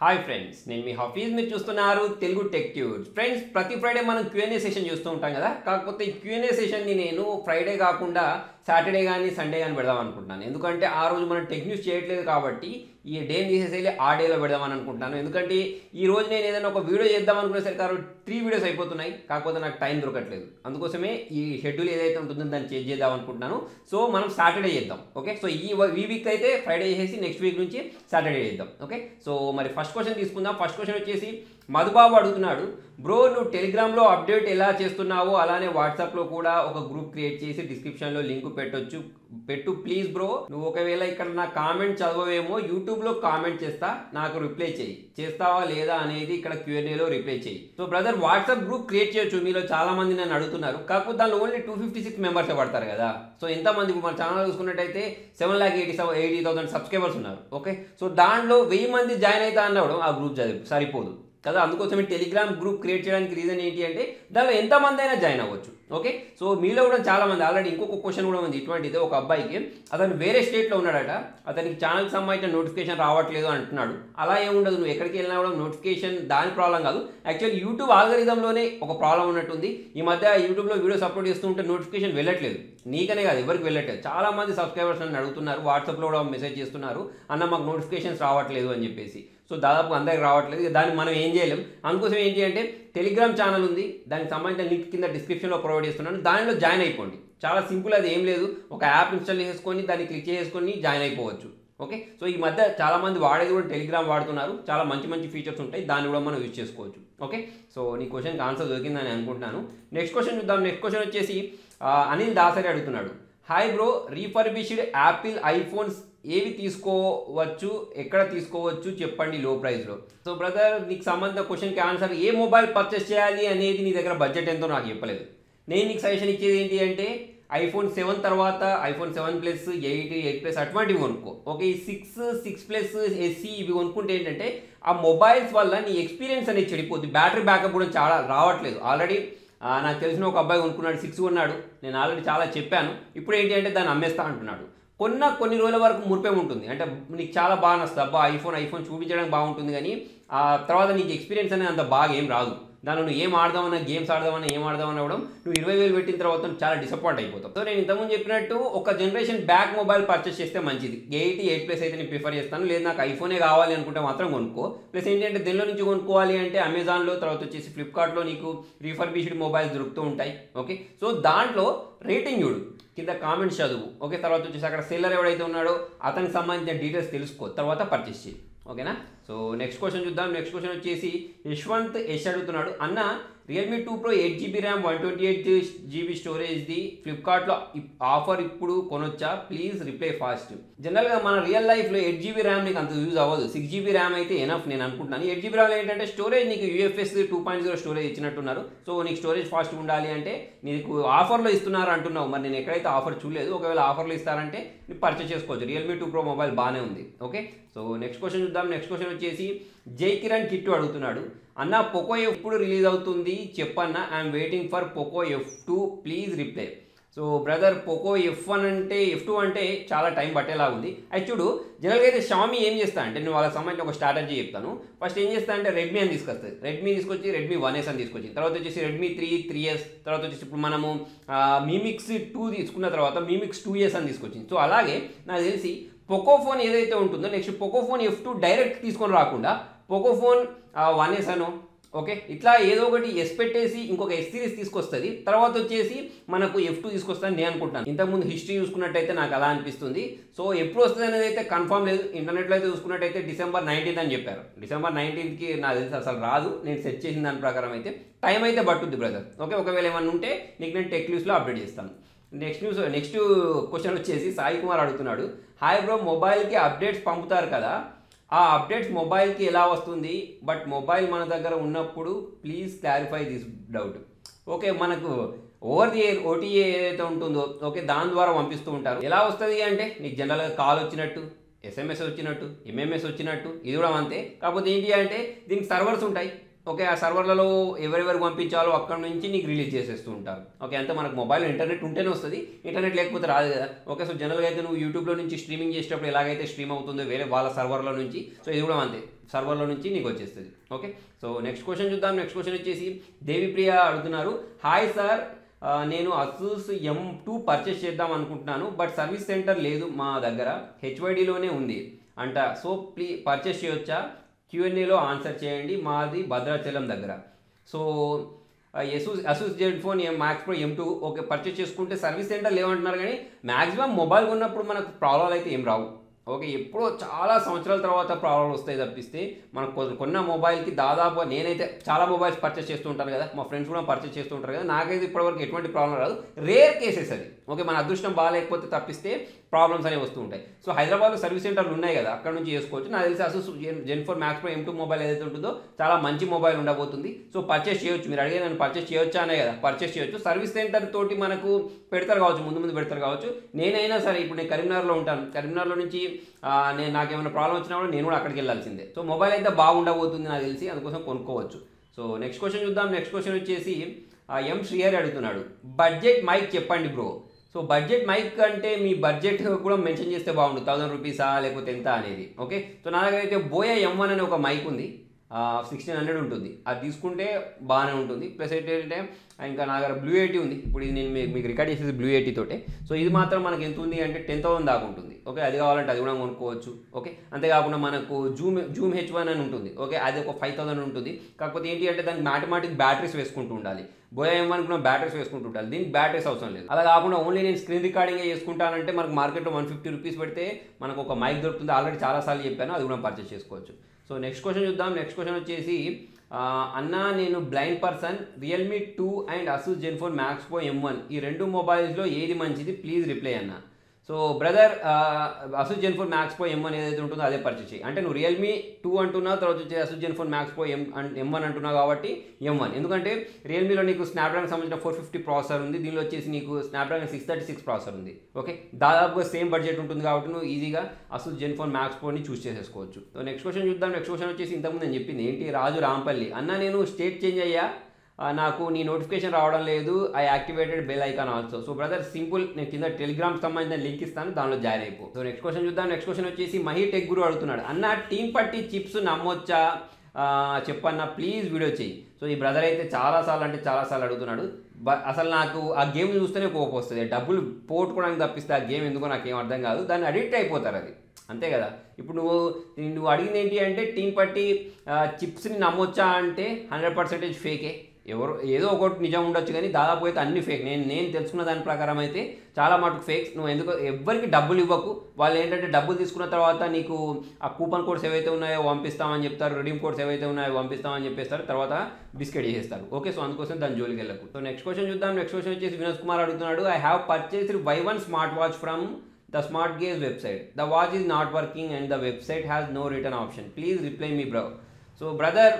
Hi friends నేను మీ హఫీజ్ మీరు చూస్తున్నారు తెలుగు టెక్ ట్యూబ్స్ ఫ్రెండ్స్ ప్రతి ఫ్రైడే మనం క్యూఎన్ఏ సెషన్ చూస్తూ ఉంటాం కదా కాకపోతే ఈ క్యూఎన్ఏ సెషన్ని నేను ఫ్రైడే కాకుండా సాటర్డే కానీ సండే కానీ పెడదాం అనుకుంటున్నాను ఎందుకంటే ఆ రోజు మనం టెక్ న్యూస్ చేయట్లేదు కాబట్టి ఈ డేని తీసేసి ఆ డేలో పెడదామని అనుకుంటున్నాను ఎందుకంటే ఈ రోజు నేను ఏదైనా ఒక వీడియో చేద్దాం అనుకునేసరికి కాబట్టి త్రీ వీడియోస్ అయిపోతున్నాయి కాకపోతే నాకు టైం దొరకట్లేదు అందుకోసమే ఈ షెడ్యూల్ ఏదైతే ఉంటుందో దాన్ని చేంజ్ చేద్దాం అనుకుంటున్నాను సో మనం సాటర్డే చేద్దాం ఓకే సో ఈ ఈ వీక్ అయితే ఫ్రైడే చేసేసి నెక్స్ట్ వీక్ నుంచి సాటర్డే చేద్దాం ఓకే సో మరి ఫస్ట్ క్వశ్చన్ తీసుకుందాం ఫస్ట్ క్వశ్చన్ వచ్చేసి మధుబాబు అడుగుతున్నాడు బ్రో నువ్వు టెలిగ్రామ్లో అప్డేట్ ఎలా చేస్తున్నావో అలానే వాట్సాప్లో కూడా ఒక గ్రూప్ క్రియేట్ చేసి డిస్క్రిప్షన్లో లింక్ పెట్టొచ్చు పెట్టు ప్లీజ్ బ్రో నువ్వు ఒకవేళ ఇక్కడ నా కామెంట్ చదవవేమో యూట్యూబ్లో కామెంట్ చేస్తా నాకు రిప్లై చేయి చేస్తావా లేదా అనేది ఇక్కడ క్యూఎన్ఏలో రిప్లై చేయి so brother WhatsApp group create చేయొచ్చు మీలో చాలా మంది నన్ను అడుగుతున్నారు కాకపోతే దానిలో only two fifty six members పడతారు కదా సో ఎంతమంది ఇప్పుడు మన ఛానల్ చూసుకున్నట్టయితే seven lakh eighty seven eighty thousand subscribers ఉన్నారు ఓకే సో దాంట్లో వెయ్యి మంది జాయిన్ అవుతా అన్నప్పుడు ఆ గ్రూప్ చదివి సరిపోదు కదా అందుకోసమే టెలిగ్రామ్ గ్రూప్ క్రియేట్ చేయడానికి రీజన్ ఏంటి అంటే దానిలో ఎంతమంది అయినా జాయిన్ అవ్వచ్చు ఓకే సో మీలో కూడా చాలా మంది ఆల్రెడీ ఇంకొక క్వశ్చన్ కూడా ఉంది ఇటువంటిది ఒక అబ్బాయికి అతను వేరే స్టేట్లో ఉన్నాడట అతనికి ఛానల్కి సంబంధించిన నోటిఫికేషన్ రావట్లేదు అంటున్నాడు అలా ఏముండదు నువ్వు ఎక్కడికి వెళ్ళినా కూడా నోటిఫికేషన్ దాని ప్రాబ్లం కాదు యాక్చువల్లీ యూట్యూబ్ ఆల్గరిథంలోనే ఒక ప్రాబ్లం ఉన్నట్టుంది ఈ మధ్య యూట్యూబ్లో వీడియోస్ అప్లోడ్ చేస్తుంటే నోటిఫికేషన్ వెళ్ళట్లేదు నీకనే కాదు ఎవరికి వెళ్ళట్లేదు చాలా మంది సబ్స్క్రైబర్స్ నన్ను అడుగుతున్నారు వాట్సాప్లో కూడా మెసేజ్ చేస్తున్నారు అన్న మాకు నోటిఫికేషన్స్ రావట్లేదు అని చెప్పేసి సో దాదాపు అందరికి రావట్లేదు ఇక దాన్ని మనం ఏం చేయలేం అందుకోసం ఏంటి అంటే టెలిగ్రామ్ ఛానల్ ఉంది దానికి సంబంధించిన లింక్ కింద డిస్క్రిప్షన్లో ప్రొవైడ్ చేస్తున్నాను దానిలో జాయిన్ అయిపోండి చాలా సింపుల్ అది ఏం లేదు ఒక యాప్ ఇన్స్టాల్ చేసుకొని దాన్ని క్లిక్ చేసుకొని జాయిన్ అయిపోవచ్చు ఓకే సో ఈ మధ్య చాలా మంది వాడేది కూడా టెలిగ్రామ్ వాడుతున్నారు చాలా మంచి మంచి ఫీచర్స్ ఉంటాయి దాన్ని కూడా మనం యూజ్ చేసుకోవచ్చు ఓకే సో నీ క్వశ్చన్కి ఆన్సర్ దొరికిందని అనుకుంటున్నాను నెక్స్ట్ క్వశ్చన్ చూద్దాం నెక్స్ట్ క్వశ్చన్ వచ్చేసి ఆ, అనిల్ దాసరి అడుగుతున్నాడు hi bro refurbished Apple iPhones ఏవి తీసుకోవచ్చు ఎక్కడ తీసుకోవచ్చు చెప్పండి లో ప్రైస్లో సో బ్రదర్ నీకు సంబంధించిన క్వశ్చన్కి ఆన్సర్ ఏ మొబైల్ పర్చేస్ చేయాలి అనేది నీ దగ్గర బడ్జెట్ ఎంతో నాకు చెప్పలేదు నేను నీకు సజెషన్ ఇచ్చేది ఏంటి అంటే ఐఫోన్ సెవెన్ తర్వాత iPhone seven plus eight eight plus అటువంటివి కొనుక్కో ఓకే ఈ సిక్స్ సిక్స్ ప్లస్ ఎస్సీ ఇవి కొనుక్కుంటే ఏంటంటే ఆ మొబైల్స్ వల్ల నీ ఎక్స్పీరియన్స్ అనేది చెడిపోద్ది బ్యాటరీ బ్యాకప్ కూడా చాలా రావట్లేదు ఆల్రెడీ నాకు తెలిసిన ఒక అబ్బాయి కొనుక్కున్నాడు సిక్స్ కొన్నాడు నేను ఆల్రెడీ చాలా చెప్పాను ఇప్పుడు ఏంటి అంటే దాన్ని అమ్మేస్తా అంటున్నాడు కొన్న కొన్ని రోజుల వరకు మురిపే ఉంటుంది అంటే నీకు చాలా బాగా నస్తుంది అబ్బా ఐఫోన్ ఐఫోన్ చూపించడానికి బాగుంటుంది కానీ ఆ తర్వాత నీకు ఎక్స్పీరియన్స్ అనేది అంత బాగా ఏం రాదు దానిలో నువ్వు ఏం ఆడదామన్నా గేమ్స్ ఆడదామన్నా ఏం ఆడదామన్నా కూడా నువ్వు ఇరవై వేలు పెట్టిన తర్వాత చాలా డిసప్పాయింట్ అయిపోతావు సో నేను ఇంతకుముందు చెప్పినట్టు ఒక జనరేషన్ బ్యాక్ మొబైల్ పర్చేస్ చేస్తే మంచిది ఎయిట్ ఎయిట్ ప్లస్ అయితే నేను ప్రిఫర్ చేస్తాను లేదు నాకు ఐఫోనే కావాలి అనుకుంటే మాత్రం కొనుక్కో ప్లస్ ఏంటంటే దీనిలో నుంచి కొనుక్కోవాలి అంటే అమెజాన్లో తర్వాత వచ్చేసి ఫ్లిప్కార్ట్లో నీకు రీఫర్బిష్డ్ మొబైల్స్ దొరుకుతూ ఉంటాయి ఓకే సో దాంట్లో రేటింగ్ చూడు కింద కామెంట్స్ చదువు ఓకే తర్వాత వచ్చేసి అక్కడ సెల్లర్ ఎవడైతే ఉన్నాడో అతనికి సంబంధించిన డీటెయిల్స్ తెలుసుకో తర్వాత పర్చేస్ చేయి ఓకేనా సో నెక్స్ట్ క్వశ్చన్ చూద్దాం నెక్స్ట్ క్వశ్చన్ వచ్చేసి యశ్వంత్ యశ్ అడుగుతున్నాడు అన్న Realme two pro eight GB RAM one twenty eight GB స్టోరేజ్ది ఫ్లిప్కార్ట్లో ఆఫర్ ఇప్పుడు కొనొచ్చా ప్లీజ్ రిప్లై ఫాస్ట్ జనరల్గా మన రియల్ లైఫ్లో ఎయిట్ జీబీ ర్యామ్ నీకు అంత యూజ్ అవ్వదు సిక్స్ జీబీ ర్యామ్ అయితే ఎనఫ్ నేను అనుకుంటున్నాను ఎయిట్ జీబీ ర్యామ్ ఏంటంటే స్టోరేజ్ నీకు UFS two point zero storage ఇచ్చినట్టున్నారు so నీకు స్టోరేజ్ ఫాస్ట్ ఉండాలి అంటే నీకు ఆఫర్లో ఇస్తున్నారు అంటున్నావు మరి నేను ఎక్కడైతే ఆఫర్ చూడలేదు ఒకవేళ ఆఫర్లో ఇస్తారంటే నీకు పర్చేస్ చేసుకోవచ్చు రియల్మీ టూ ప్రో మొబైల్ బాగానే ఉంది ఓకే సో నెక్స్ట్ క్వశ్చన్ చూద్దాం నెక్స్ట్ క్వశ్చన్ వచ్చేసి జై కిరణ్ కిట్టు అడుగుతున్నాడు అన్న పోకో ఎప్పుడు రిలీజ్ అవుతుంది చెప్పన్న I'm waiting for Poco F two please reply so brother Poco F one అంటే ఎఫ్ టూ అంటే చాలా టైం పట్టేలా ఉంది అది చూడు జనరల్గా అయితే షామీ ఏం చేస్తా అంటే నేను వాళ్ళకి సంబంధించిన ఒక స్ట్రాటజీ చెప్తాను ఫస్ట్ ఏం చేస్తా అంటే రెడ్మీ అని తీసుకొస్తుంది రెడ్మీ తీసుకొచ్చి రెడ్మీ వన్ ఎస్ అని తీసుకొచ్చి తర్వాత వచ్చేసి రెడ్మీ త్రీ త్రీ ఎస్ తర్వాత వచ్చేసి ఇప్పుడు మనము మీమిక్స్ టూ తీసుకున్న తర్వాత మీమిక్స్ టూ ఇయర్స్ అని తీసుకొచ్చింది సో అలాగే నాకు తెలిసి పొకో ఫోన్ ఏదైతే ఉంటుందో next Poco phone F two direct తీసుకొని రాకుండా పొకో ఫోన్ వన్ ఎస్ అనో ఓకే ఇట్లా ఏదో ఒకటి ఎస్ పెట్టేసి ఇంకొక ఎస్ సిరీస్ తీసుకొస్తుంది తర్వాత వచ్చేసి మనకు ఎఫ్ టూ తీసుకొస్తుందని నేను అనుకుంటాను ఇంతకుముందు హిస్టరీ చూసుకున్నట్టయితే నాకు అలా అనిపిస్తుంది సో ఎప్పుడు వస్తుంది అనేది అయితే కన్ఫర్మ్ లేదు ఇంటర్నెట్లో అయితే చూసుకున్నట్టయితే డిసెంబర్ నైన్టీన్త్ అని చెప్పారు డిసెంబర్ నైన్టీన్త్కి నాకు తెలిసి అసలు రాదు నేను సెట్ చేసిన దాని ప్రకారం అయితే టైం అయితే పట్టుద్ది బ్రదర్ ఓకే ఒకవేళ ఏమన్నా ఉంటే నీకు నేను టెక్ న్యూస్లో అప్డేట్ చేస్తాను నెక్స్ట్ న్యూస్ నెక్స్ట్ క్వశ్చన్ వచ్చేసి సాయి కుమార్ అడుగుతున్నాడు హాయ్ బ్రో మొబైల్కి అప్డేట్స్ పంపుతారు కదా ఆ అప్డేట్స్ మొబైల్కి ఎలా వస్తుంది బట్ మొబైల్ మన దగ్గర ఉన్నప్పుడు please clarify this doubt okay మనకు ఓవర్ ది ఎయిర్ ఓటీఏ ఏదైతే ఉంటుందో ఓకే దాని ద్వారా పంపిస్తూ ఉంటారు ఎలా వస్తుంది అంటే నీకు జనరల్గా కాల్ వచ్చినట్టు ఎస్ఎంఎస్ వచ్చినట్టు ఎంఎంఎస్ వచ్చినట్టు ఇది కూడా అంతే కాకపోతే ఏంటి అంటే దీనికి సర్వర్స్ ఉంటాయి ఓకే ఆ సర్వర్లలో ఎవరెవరికి పంపించాలో అక్కడ నుంచి నీకు రిలీజ్ చేసేస్తూ ఉంటారు ఓకే అంతే మనకు మొబైల్ ఇంటర్నెట్ ఉంటేనే వస్తుంది ఇంటర్నెట్ లేకపోతే రాదు కదా ఓకే సో జనరల్గా అయితే నువ్వు యూట్యూబ్లో నుంచి స్ట్రీమింగ్ చేసేటప్పుడు ఎలాగైతే స్ట్రీమ్ అవుతుందో వేరే వాళ్ళ సర్వర్ల నుంచి సో ఇది కూడా అంతే సర్వర్లో నుంచి నీకు వచ్చేస్తుంది ఓకే సో నెక్స్ట్ క్వశ్చన్ చూద్దాం నెక్స్ట్ క్వశ్చన్ వచ్చేసి దేవిప్రియ అడుగుతున్నారు హాయ్ సార్ ఆ, నేను అసూస్ ఎం టూ పర్చేస్ చేద్దాం అనుకుంటున్నాను బట్ సర్వీస్ సెంటర్ లేదు మా దగ్గర హెచ్వైడిలోనే ఉంది అంట సో ప్లీ పర్చేస్ చేయొచ్చా క్యూఎన్ఏలో ఆన్సర్ చేయండి మాది భద్రాచలం దగ్గర so Asus Asus Z phone M max pro M two okay purchase చేసుకుంటే సర్వీస్ సెంటర్ లేవంటున్నారు కానీ మ్యాక్సిమం మొబైల్ కొన్నప్పుడు మనకు ప్రాబ్లం అయితే ఏం రావు ఓకే ఎప్పుడో చాలా సంవత్సరాల తర్వాత ప్రాబ్లమ్స్ వస్తాయి తప్పిస్తే మనకు కొ- కొన్న మొబైల్కి దాదాపు నేనైతే చాలా మొబైల్స్ పర్చేస్ చేస్తూ ఉంటాను కదా మా ఫ్రెండ్స్ కూడా పర్చేస్ చేస్తూ ఉంటారు కదా నాకైతే ఇప్పటివరకు ఎటువంటి ప్రాబ్లం రాదు రేర్ కేసెస్ అది ఓకే మన అదృష్టం బాగాలేకపోతే తప్పిస్తే ప్రాబ్లమ్స్ అనేవి వస్తూ ఉంటాయి సో హైదరాబాద్లో సర్వీస్ సెంటర్లు ఉన్నాయి కదా అక్కడ నుంచి చేసుకోవచ్చు నాకు తెలిసి అసలు Zen four max pro M two mobile ఏదైతే ఉంటుందో చాలా మంచి మొబైల్ ఉండబోతుంది సో పర్చేస్ చేయొచ్చు మీరు అడిగే నన్ను పర్చేస్ చేయొచ్చా అనే కదా పర్చేస్ చేయొచ్చు సర్వీస్ సెంటర్ తోటి మనకు పెడతారు కావచ్చు ముందు ముందు పెడతారు కావచ్చు నేనైనా సరే ఇప్పుడు నేను కరీంనగర్లో ఉంటాను కరీంనగర్లో నుంచి ఆ, నేను నాకు ఏమైనా ప్రాబ్లం వచ్చినా కూడా నేను కూడా అక్కడికి వెళ్ళాల్సిందే సో మొబైల్ అయితే బాగుండబోతుంది నాకు తెలిసి అందుకోసం కొనుక్కోవచ్చు సో నెక్స్ట్ క్వశ్చన్ చూద్దాం నెక్స్ట్ క్వశ్చన్ వచ్చేసి ఆ, ఎం శ్రీహరి అడుగుతున్నాడు బడ్జెట్ మైక్ చెప్పండి బ్రో సో బడ్జెట్ మైక్ అంటే మీ బడ్జెట్ కూడా మెన్షన్ చేస్తే బాగుండు థౌసండ్ రూపీసా లేకపోతే ఎంత అనేది ఓకే సో నా దగ్గర అయితే బోయా ఎం వన్ అనే ఒక మైక్ ఉంది సిక్స్టీన్ హండ్రెడ్ ఉంటుంది అది తీసుకుంటే బాగానే ఉంటుంది ప్లస్ ఏంటంటే ఇంకా నా దగ్గర బ్లూ ఎయిటీ ఉంది ఇప్పుడు ఇది నేను మీ- మీకు రికార్డ్ చేసేది బ్లూ ఎయిటీ తోటే సో ఇది మాత్రం మనకి ఎంత ఉంది అంటే టెన్ థౌసండ్ దాకా ఉంటుంది ఓకే అది కావాలంటే అది కూడా కొనుక్కోవచ్చు ఓకే అంతేకాకుండా మనకు జూమ్ జూమ్ హెచ్ వన్ అని ఉంటుంది ఓకే అది ఒక ఫైవ్ థౌసండ్ ఉంటుంది కాకపోతే ఏంటి అంటే దానికి మ్యాథమెటిక్ బ్యాటరీస్ వేసుకుంటూ ఉండాలి బోయా ఏం అనుకున్న బ్యాటరీస్ వేసుకుంటూ ఉండాలి దీనికి బ్యాటరీస్ అవసరం లేదు అలా కాకుండా ఓన్లీ నేను స్క్రీన్ రికార్డింగ్ చేసుకుంటానంటే మనకు మార్కెట్లో వన్ ఫిఫ్టీ రూపీస్ పెడితే మనకు ఒక మైక్ దొరుకుతుంది ఆల్రెడీ చాలాసార్లు చెప్పాను అది కూడా పర్చేస్ చేసుకోవచ్చు సో నెక్స్ట్ క్వశ్చన్ చూద్దాం నెక్స్ట్ క్వశ్చన్ వచ్చేసి ఆ, అన్న నేను blind person Realme two and Asus ZenFone max pro M one ఈ రెండు మొబైల్స్లో ఏది మంచిది ప్లీజ్ రిప్లై అన్న so brother Asus ZenFone max pro M one ఏదైతే ఉంటుందో అదే పర్చేస్ చేయి అంటే నువ్వు రియల్మీ టూ అంటున్నావు తర్వాత వచ్చి Asus ZenFone max pro M M one అంటున్నావు కాబట్టి ఎం వన్ ఎందుకంటే రియల్మీలో నీకు స్నాప్డ్రాగన్ సంబంధించిన ఫోర్ ఫిఫ్టీ ప్రాసెసర్ ఉంది దీనిలో వచ్చేసి నీకు Snapdragon six thirty six processor ఉంది ఓకే దాదాపుగా సేమ్ బడ్జెట్ ఉంటుంది కాబట్టి నువ్వు ఈజీగా అసలు జెన్ఫోన్ మ్యాక్స్ ప్రోని చూస్ చేసేసుకోవచ్చు సో నెక్స్ట్ క్వశ్చన్ చూద్దాం నెక్స్ట్ క్వశ్చన్ వచ్చేసి ఇంతకుముందు నేను చెప్పింది ఏంటి రాజు రాంపల్లి అన్న నేను స్టేట్ చేంజ్ అయ్యా ఆ, నాకు నీ నోటిఫికేషన్ రావడం లేదు I activated bell icon also so brother simple నేను కింద టెలిగ్రామ్ సంబంధించిన లింక్ ఇస్తాను దానిలో జాయిన్ అయిపో సో నెక్స్ట్ క్వశ్చన్ చూద్దాం నెక్స్ట్ క్వశ్చన్ వచ్చేసి మహి టెక్ గురు అడుగుతున్నాడు అన్న టీం పట్టి చిప్స్ నమ్మొచ్చా ఆ, చెప్పన్న ప్లీజ్ వీడియో చెయ్యి సో ఈ బ్రదర్ అయితే చాలాసార్లు అంటే చాలాసార్లు అడుగుతున్నాడు బ అసలు నాకు ఆ గేమ్ చూస్తేనే కోపం వస్తుంది డబ్బులు పోగొట్టుకోవడానికి తప్పిస్తే ఆ గేమ్ ఎందుకో నాకు ఏం అర్థం కాదు దాన్ని అడిక్ట్ అయిపోతారు అది అంతే కదా ఇప్పుడు నువ్వు నువ్వు అడిగింది ఏంటి అంటే టీం పట్టి చిప్స్ని నమ్మొచ్చా అంటే హండ్రెడ్ పర్సెంటేజ్ ఫేకే ఎవరు ఏదో ఒకటి నిజం ఉండొచ్చు కానీ దాదాపు అయితే అన్ని ఫేక్ నేను నేను తెలుసుకున్న దాని ప్రకారం అయితే చాలా మటుకు ఫేక్స్ నువ్వు ఎందుకు ఎవ్వరికి డబ్బులు ఇవ్వకు వాళ్ళు ఏంటంటే డబ్బులు తీసుకున్న తర్వాత నీకు ఆ కూపన్ కోడ్స్ ఏవైతే ఉన్నాయో పంపిస్తామని చెప్తారు రెడీమ్ కోడ్స్ ఏవైతే ఉన్నాయో పంపిస్తామని చెప్పేస్తారు తర్వాత బిస్కెట్ చేసేస్తారు ఓకే సో అందుకోసం దాని జోలికి వెళ్ళకు సో నెక్స్ట్ క్వశ్చన్ చూద్దాం నెక్స్ట్ క్వశ్చన్ వచ్చేసి వినోద్ కుమార్ అడుగుతున్నాడు I have purchased Y one smart watch from the smart gauge website the watch is not working and the website has no return option please reply me bro so brother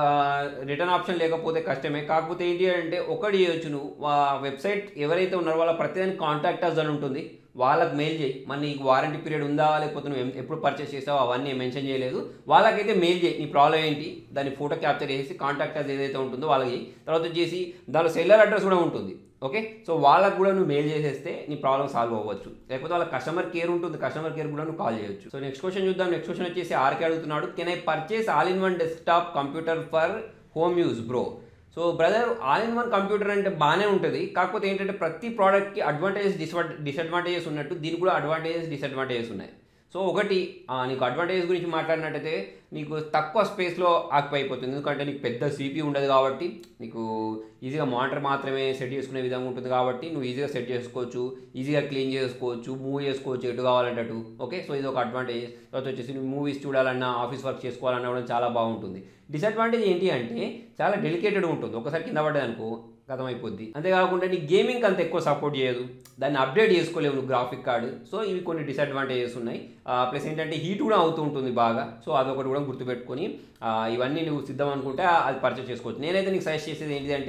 return option లేకపోతే కష్టమే కాకపోతే ఏంటి అంటే ఒకటి చేయొచ్చు నువ్వు ఆ website ఎవరైతే ఉన్నారో వాళ్ళ ప్రతిదానికి కాంటాక్ట్ అస్ అని ఉంటుంది వాళ్ళకి మెయిల్ చేయి మరి నీకు వారంటీ పీరియడ్ ఉందా లేకపోతే నువ్వు ఎం- ఎప్పుడు పర్చేస్ చేసావో అవన్నీ మెన్షన్ చేయలేదు వాళ్ళకైతే మెయిల్ చేయి నీ ప్రాబ్లం ఏంటి దాన్ని ఫోటో క్యాప్చర్ చేసి కాంటాక్ట్ అస్ ఏదైతే ఉంటుందో వాళ్ళకి చేయి. తర్వాత వచ్చేసి దానిలో సెల్లర్ అడ్రస్ కూడా ఉంటుంది ఓకే సో వాళ్ళకు కూడా నువ్వు మెయిల్ చేసేస్తే నీ ప్రాబ్లం సాల్వ్ అవ్వచ్చు లేకపోతే వాళ్ళ కస్టమర్ కేర్ ఉంటుంది కస్టమర్ కేర్ కూడా నువ్వు కాల్ చేయొచ్చు సో నెక్స్ట్ క్వశ్చన్ చూద్దాం నెక్స్ట్ క్వశ్చన్ వచ్చేసి ఆర్కే అడుగుతున్నాడు can I purchase all in one desktop computer for home use bro so brother all in one computer అంటే బాగానే ఉంటుంది కాకపోతే ఏంటంటే ప్రతి ప్రోడక్ట్కి అడ్వాంటేజెస్ డిస్అడ్ డిసడ్వాంటేజెస్ ఉన్నట్టు దీనికి కూడా అడ్వాంటేజెస్ డిసడ్వాంటేజెస్ ఉన్నాయి సో ఒకటి ఆ, నీకు అడ్వాంటేజెస్ గురించి మాట్లాడినట్టయితే నీకు తక్కువ స్పేస్లో ఆక్యుపై అయిపోతుంది ఎందుకంటే నీకు పెద్ద సిపి ఉండదు కాబట్టి నీకు ఈజీగా మానిటర్ మాత్రమే సెట్ చేసుకునే విధంగా ఉంటుంది కాబట్టి నువ్వు ఈజీగా సెట్ చేసుకోవచ్చు ఈజీగా క్లీన్ చేసుకోవచ్చు మూవ్ చేసుకోవచ్చు ఎటు కావాలంటే అటు ఓకే సో ఇది ఒక అడ్వాంటేజ్ తర్వాత వచ్చేసి నువ్వు మూవీస్ చూడాలన్నా ఆఫీస్ వర్క్ చేసుకోవాలన్నా కూడా చాలా బాగుంటుంది డిసడ్వాంటేజ్ ఏంటి అంటే చాలా డెలికేటెడ్ ఉంటుంది ఒకసారి కింద పడ్డది అనుకో గతం అయిపోద్ది అంతేకాకుండా నీ గేమింగ్ అంత ఎక్కువ సపోర్ట్ చేయదు దాన్ని అప్డేట్ చేసుకోలేవు నువ్వు గ్రాఫిక్ కార్డు సో ఇవి కొన్ని డిసడ్వాంటేజెస్ ఉన్నాయి ప్లస్ ఏంటంటే హీట్ కూడా అవుతూ ఉంటుంది బాగా సో అదొకటి కూడా గుర్తుపెట్టుకొని ఆ, ఇవన్నీ నువ్వు సిద్ధం అనుకుంటే అది పర్చేస్ చేసుకోవచ్చు నేనైతే నీకు సజెస్ట్ చేసేది ఏంటిదంటే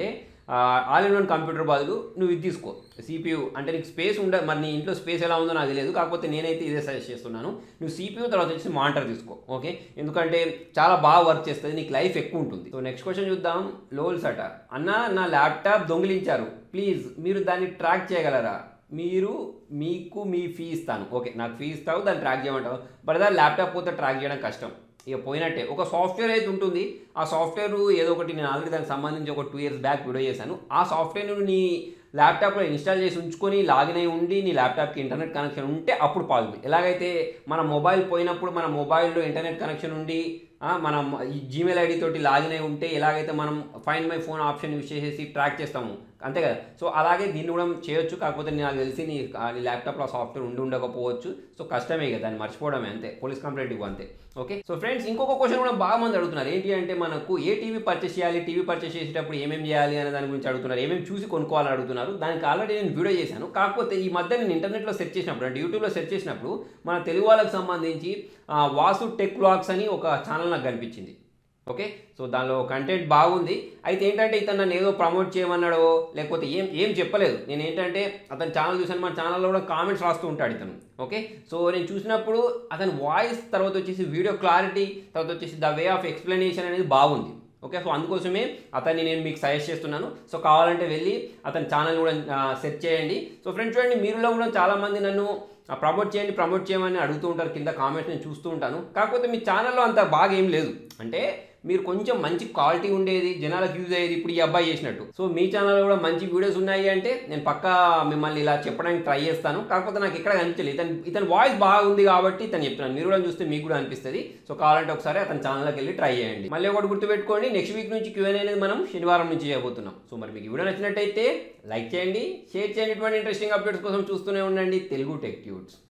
ఆల్ ఇన్ వన్ కంప్యూటర్ బదులు నువ్వు ఇది తీసుకో సిపియూ అంటే నీకు స్పేస్ ఉండ మరి నీ ఇంట్లో స్పేస్ ఎలా ఉందో నాకు తెలియదు కాకపోతే నేనైతే ఇదే సజెస్ట్ చేస్తున్నాను నువ్వు సిపియూ తర్వాత వచ్చేసి మానిటర్ తీసుకో ఓకే ఎందుకంటే చాలా బాగా వర్క్ చేస్తుంది నీకు లైఫ్ ఎక్కువ ఉంటుంది సో నెక్స్ట్ క్వశ్చన్ చూద్దాం లోల్స్ అట అన్న నా ల్యాప్టాప్ దొంగిలించారు ప్లీజ్ మీరు దాన్ని ట్రాక్ చేయగలరా మీరు మీకు మీ ఫీ ఇస్తాను ఓకే నాకు ఫీ ఇస్తావు దాన్ని ట్రాక్ చేయమంటావు బట్ దాని ల్యాప్టాప్ పోతే ట్రాక్ చేయడం కష్టం ఇక పోయినట్టే ఒక సాఫ్ట్వేర్ అయితే ఉంటుంది ఆ సాఫ్ట్వేర్ ఏదో ఒకటి నేను ఆల్రెడీ దానికి సంబంధించి ఒక టూ ఇయర్స్ బ్యాక్ వీడియో చేశాను ఆ సాఫ్ట్వేర్ నీ ల్యాప్టాప్లో ఇన్స్టాల్ చేసి ఉంచుకొని లాగిన్ అయి ఉండి నీ ల్యాప్టాప్కి ఇంటర్నెట్ కనెక్షన్ ఉంటే అప్పుడు పాసిబుల్ ఎలాగైతే మన మొబైల్ పోయినప్పుడు మన మొబైల్లో ఇంటర్నెట్ కనెక్షన్ ఉండి ఆ, మనం ఈ జీమెయిల్ ఐడి తోటి లాగిన్ అయి ఉంటే ఎలాగైతే మనం find my phone option use చేసేసి ట్రాక్ చేస్తాము అంతే కదా సో అలాగే దీన్ని కూడా చేయొచ్చు కాకపోతే నాకు తెలిసి నీ ఆ, నీ ల్యాప్టాప్లో సాఫ్ట్వేర్ ఉండి ఉండకపోవచ్చు సో కష్టమే కదా దాన్ని మర్చిపోవడమే అంతే పోలీస్ కంప్లైంట్ ఇవ్వ అంతే ఓకే సో ఫ్రెండ్స్ ఇంకొక క్వశ్చన్ కూడా బాగా మంది అడుగుతున్నారు ఏంటి అంటే మనకు ఏ టీవీ పర్చేస్ చేయాలి టీవీ పర్చేస్ చేసేటప్పుడు ఏమేమి చేయాలి అనే దాని గురించి అడుగుతున్నారు ఏమేమి చూసి కొనుక్కోవాలని అడుగుతున్నారు దానికి ఆల్రెడీ నేను వీడియో చేశాను కాకపోతే ఈ మధ్య నేను ఇంటర్నెట్లో సెర్చ్ చేసినప్పుడు అంటే యూట్యూబ్లో సెర్చ్ చేసినప్పుడు మన తెలుగు వాళ్ళకి సంబంధించి ఆ, వాసు టెక్ వ్లాగ్స్ అని ఒక ఛానల్ నాకు కనిపించింది ఓకే సో దానిలో కంటెంట్ బాగుంది అయితే ఏంటంటే ఇతను నన్ను ఏదో ప్రమోట్ చేయమన్నాడో లేకపోతే ఏం ఏం చెప్పలేదు నేను ఏంటంటే అతని ఛానల్ చూసాను మన ఛానల్లో కూడా కామెంట్స్ రాస్తూ ఉంటాడు ఇతను ఓకే సో నేను చూసినప్పుడు అతని వాయిస్ తర్వాత వచ్చేసి వీడియో క్లారిటీ తర్వాత వచ్చేసి ద వే ఆఫ్ ఎక్స్ప్లెనేషన్ అనేది బాగుంది ఓకే సో అందుకోసమే అతన్ని నేను మీకు సజెస్ట్ చేస్తున్నాను సో కావాలంటే వెళ్ళి అతని ఛానల్ కూడా సెర్చ్ చేయండి సో ఫ్రెండ్స్ చూడండి మీరులో కూడా చాలామంది నన్ను ప్రమోట్ చేయండి ప్రమోట్ చేయమని అడుగుతూ ఉంటారు కింద కామెంట్స్ నేను చూస్తూ ఉంటాను కాకపోతే మీ ఛానల్లో అంత బాగా ఏం లేదు అంటే మీరు కొంచెం మంచి క్వాలిటీ ఉండేది జనాలకు యూజ్ అయ్యేది ఇప్పుడు ఈ అబ్బాయి చేసినట్టు సో మీ ఛానల్లో కూడా మంచి వీడియోస్ ఉన్నాయి అంటే నేను పక్కా మిమ్మల్ని ఇలా చెప్పడానికి ట్రై చేస్తాను కాకపోతే నాకు ఎక్కడ కనిపించలేదు ఇతను ఇతని వాయిస్ బాగుంది కాబట్టి ఇతను చెప్తున్నాను మీరు కూడా చూస్తే మీకు కూడా అనిపిస్తుంది సో కావాలంటే ఒకసారి అతని ఛానల్కి వెళ్ళి ట్రై చేయండి మళ్ళీ ఒకటి గుర్తుపెట్టుకోండి నెక్స్ట్ వీక్ నుంచి క్యూఎన్ అనేది మనం శనివారం నుంచి చేయబోతున్నాం సో మరి మీకు ఈ వీడియో నచ్చినట్టయితే లైక్ చేయండి షేర్ చేయండి ఇటువంటి ఇంట్రెస్టింగ్ అప్డేట్స్ కోసం చూస్తూనే ఉండండి తెలుగు టెక్ ట్యూట్స్